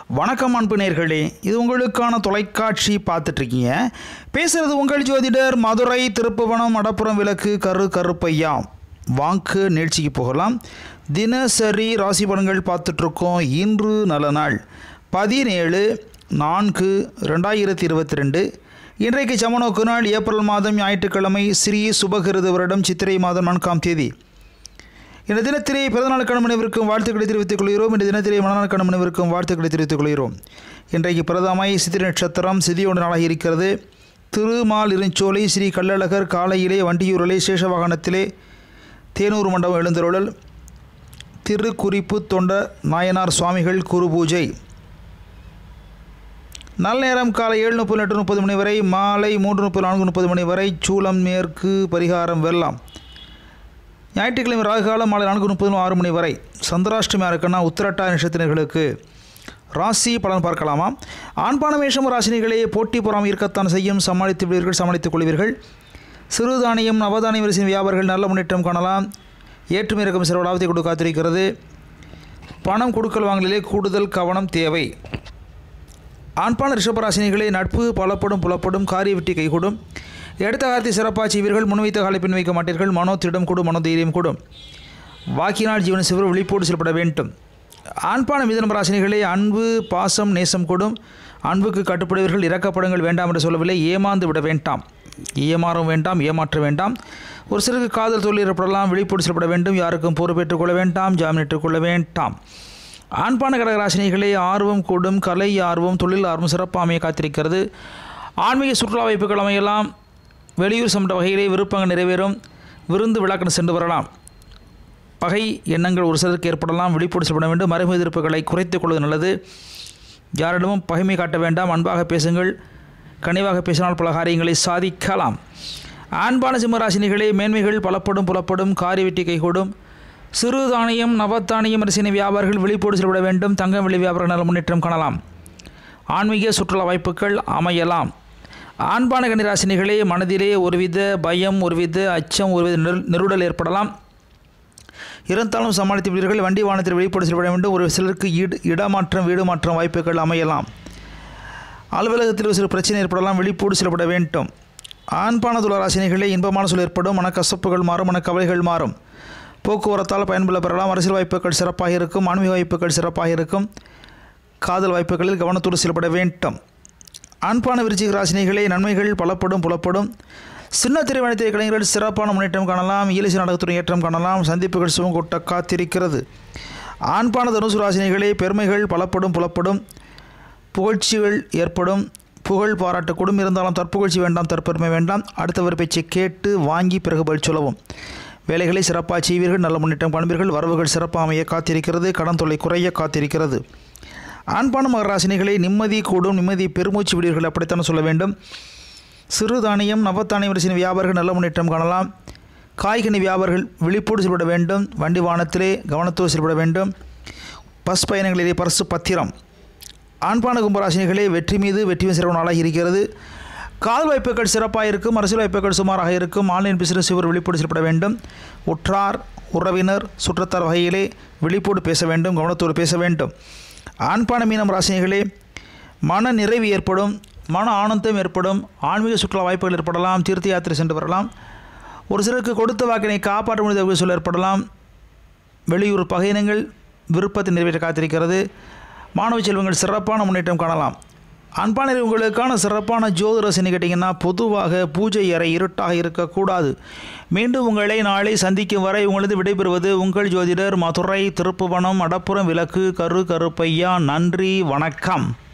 வணக்கம் அன்பு நேர்களே இது உங்களுக்கான தொலைக்காட்சி பார்த்துட்ருக்கீங்க பேசுகிறது உங்கள் ஜோதிடர் மதுரை திருப்புவனம் மடப்புறம் விளக்கு கரு கருப்பையா வாக்கு நிகழ்ச்சிக்கு போகலாம் தினசரி ராசி பலன்கள் பார்த்துட்ருக்கோம் இன்று நல்ல நாள் பதினேழு நான்கு ரெண்டாயிரத்தி இருபத்தி ரெண்டு இன்றைக்கு சமநோக்கு நாள் ஏப்ரல் மாதம் ஞாயிற்றுக்கிழமை ஸ்ரீ சுபகிருத வருடம் சித்திரை மாதம் நான்காம் தேதி இந்த தினத்திலே பிறந்தநாள் கணவனவிற்கும் வாழ்த்துக்களை தெரிவித்துக் கொள்கிறோம் இந்த தினத்திலே மனநாள் கணவனவிற்கும் வாழ்த்துக்களை தெரிவித்துக் கொள்கிறோம் இன்றைக்கு பிரதமை சித்திரை நட்சத்திரம் சிதியோடு நாளாக இருக்கிறது திருமால் இருஞ்சோலை ஸ்ரீ கள்ளழகர் காலையிலே வண்டியூரிலே சேஷ வாகனத்திலே தேனூர் மண்டபம் எழுந்தருளல் திருக்குறிப்பு தொண்ட நாயனார் சுவாமிகள் குரு பூஜை நல்ல நேரம் காலை ஏழு முப்பது எட்டு முப்பது மணி வரை மாலை மூன்று முப்பது நான்கு முப்பது மணி வரை சூளம் மேற்கு பரிகாரம் வெள்ளம் ஞாயிற்றுக்கிழமை ராகுகாலம் மாலை நான்கு முப்பது ஆறு மணி வரை சந்திராஷ்டமியாக இருக்குன்னா உத்திரட்டா நட்சத்திரங்களுக்கு ராசி பலன் பார்க்கலாமா ஆண்பான மேஷம் ராசினிகளே போட்டி பொறாமை இருக்கத்தான் செய்யும் சமாளித்து விடுவீர்கள் சமாளித்துக் கொள்வீர்கள் சிறுதானியம் நவதானியம் வரிசையின் வியாபாரிகள் நல்ல முன்னேற்றம் காணலாம் ஏற்றுமை இறக்கம் சில லாபத்தை கொடுக்க காத்திருக்கிறது பணம் கொடுக்கல் வாங்கலிலே கூடுதல் கவனம் தேவை ஆண்பான ரிஷபராசினிகளே நட்பு பலப்படும் புலப்படும் காரிய வெற்றி கைகூடும் எடுத்த காலத்தை சிறப்பாக செய்வீர்கள் முன்வைத்த காலை பின் வைக்க மாட்டீர்கள் மனோத்திடம் கூடும் மனோதைரியம் கூடும் வாக்கினால் ஜீவன சிவர் விழிப்போடு செயல்பட வேண்டும் ஆண்பான மிதனம் ராசினிகளே அன்பு பாசம் நேசம் கூடும் அன்புக்கு கட்டுப்படுவீர்கள் இறக்கப்படுங்கள் வேண்டாம் என்று சொல்லவில்லை ஏமாந்து விட வேண்டாம் ஏமாறும் வேண்டாம் ஏமாற்ற வேண்டாம் ஒரு சிலருக்கு காதல் தொழில் ஏற்படலாம் விழிப்போடு செயல்பட வேண்டும் யாருக்கும் பொறுப்பேற்றுக் கொள்ள வேண்டாம் ஜாமீனிட்டுக் கொள்ள வேண்டாம் ஆண்பான கடகராசினிகளே ஆர்வம் கூடும் கலை ஆர்வம் தொழில் ஆர்வம் சிறப்பாமையை காத்திருக்கிறது ஆன்மீக சுற்றுலா வாய்ப்புகள் அமையலாம் வெளியூர் சம்பந்த வகையிலே விருப்பங்கள் நிறைவேறும் விருந்து விழாக்கள் சென்று வரலாம் பகை எண்ணங்கள் ஒரு சிலருக்கு ஏற்படலாம் விழிப்போடு செல்லப்பட வேண்டும் மறைமுக எதிர்ப்புகளை குறைத்துக் கொள்வது நல்லது யாரிடமும் பகைமை காட்ட வேண்டாம் அன்பாக பேசுங்கள் கனிவாக பேசினால் பல காரியங்களை சாதிக்கலாம் ஆண்பான சிம்மராசினிகளே மேன்மைகள் பலப்படும் புலப்படும் காரிய வெற்றி கைகூடும் சிறு தானியம் நவத்தானியம் அரசின வியாபாரிகள் விழிப்போடு செல்லப்பட வேண்டும் தங்கம் வெளி வியாபார நல்ல முன்னேற்றம் காணலாம் ஆன்மீக சுற்றுலா வாய்ப்புகள் அமையலாம் ஆண்பான கன்னிராசினிகளே மனதிலே ஒருவித பயம் ஒருவித அச்சம் ஒருவித நெரு நெருடல் ஏற்படலாம் இருந்தாலும் சமாளித்து விடுவீர்கள் வண்டி வாகனத்தில் வெளிப்பட செல்லப்பட வேண்டும் ஒரு சிலருக்கு ஈடு இடமாற்றம் வீடு மாற்றம் வாய்ப்புகள் அமையலாம் அலுவலகத்தில் ஒரு சில பிரச்சனை ஏற்படலாம் வெளிப்போடு செல்லப்பட வேண்டும் ஆண்பான துளராசினிகளே இன்பமான சூழல் ஏற்படும் மனக்கசப்புகள் மாறும் மனக்கவலைகள் மாறும் போக்குவரத்தால் பயன்பெற பெறலாம் அரசியல் வாய்ப்புகள் சிறப்பாக இருக்கும் ஆன்மீக வாய்ப்புகள் சிறப்பாக இருக்கும் காதல் வாய்ப்புகளில் கவனத்தோடு செயல்பட வேண்டும் ஆண்பான விருச்சிக ராசினிகளே நன்மைகள் பலப்படும் புலப்படும் சின்ன திரைவனத்தை கலைஞர்கள் சிறப்பான முன்னேற்றம் காணலாம் இயலிசை நாடகத்துறை ஏற்றம் காணலாம் சந்திப்புகள் சுகம் கொட்ட காத்திருக்கிறது ஆண்பான தனுசு ராசினிகளே பெருமைகள் பலப்படும் புலப்படும் புகழ்ச்சிகள் ஏற்படும் புகழ் பாராட்டக்கூடும் இருந்தாலும் தற்புகழ்ச்சி வேண்டாம் தற்பெருமை வேண்டாம் அடுத்தவர் பேச்சை கேட்டு வாங்கி பிறகு பதில் சொல்லவும் வேலைகளை சிறப்பாக செய்வீர்கள் நல்ல முன்னேற்றம் காண்பீர்கள் வரவுகள் சிறப்பாக அமைய காத்திருக்கிறது கடன் தொல்லை குறைய காத்திருக்கிறது ஆண்பான மகராசினிகளை நிம்மதி கூடும் நிம்மதி பெருமூச்சு விடுவீர்கள் அப்படித்தான் சொல்ல வேண்டும் சிறு தானியம் நவத்தானியம் வரிசையின் வியாபாரிகள் நல்ல முன்னேற்றம் காணலாம் காய்கனி வியாபாரிகள் விழிப்போடு செயல்பட வேண்டும் வண்டி வாகனத்திலே கவனத்தோடு செயல்பட வேண்டும் பஸ் பயணங்களிலே பரிசு பத்திரம் ஆண்பான கும்பராசினிகளே வெற்றி மீது வெற்றி சிறப்பு நாளாக இருக்கிறது காதல் வாய்ப்புகள் சிறப்பாக இருக்கும் அரசியல் வாய்ப்புகள் சுமாராக இருக்கும் ஆன்லைன் பிசினஸ் இவர் விழிப்போடு செயல்பட வேண்டும் உற்றார் உறவினர் சுற்றத்தார் வகையிலே விழிப்போடு பேச வேண்டும் கவனத்தோடு பேச வேண்டும் ஆண்பான மீனம் ராசினிகளே மன நிறைவு ஏற்படும் மன ஆனந்தம் ஏற்படும் ஆன்மீக சுற்றுலா வாய்ப்புகள் ஏற்படலாம் தீர்த்த யாத்திரை சென்று வரலாம் ஒரு சிலருக்கு கொடுத்த வாக்கினை காப்பாற்ற முடியாத சூழல் ஏற்படலாம் வெளியூர் பகையினங்கள் விருப்பத்தை நிறைவேற்ற காத்திருக்கிறது மாணவ செல்வங்கள் சிறப்பான முன்னேற்றம் காணலாம் அன்பான உங்களுக்கான சிறப்பான ஜோதிரசனி கேட்டிங்கன்னா பொதுவாக பூஜை அறை இருட்டாக இருக்கக்கூடாது மீண்டும் உங்களை நாளை சந்திக்கும் வரை உங்களது விடைபெறுவது உங்கள் ஜோதிடர் மதுரை திருப்புவனம் அடப்புறம் விளக்கு கரு கருப்பையா நன்றி வணக்கம்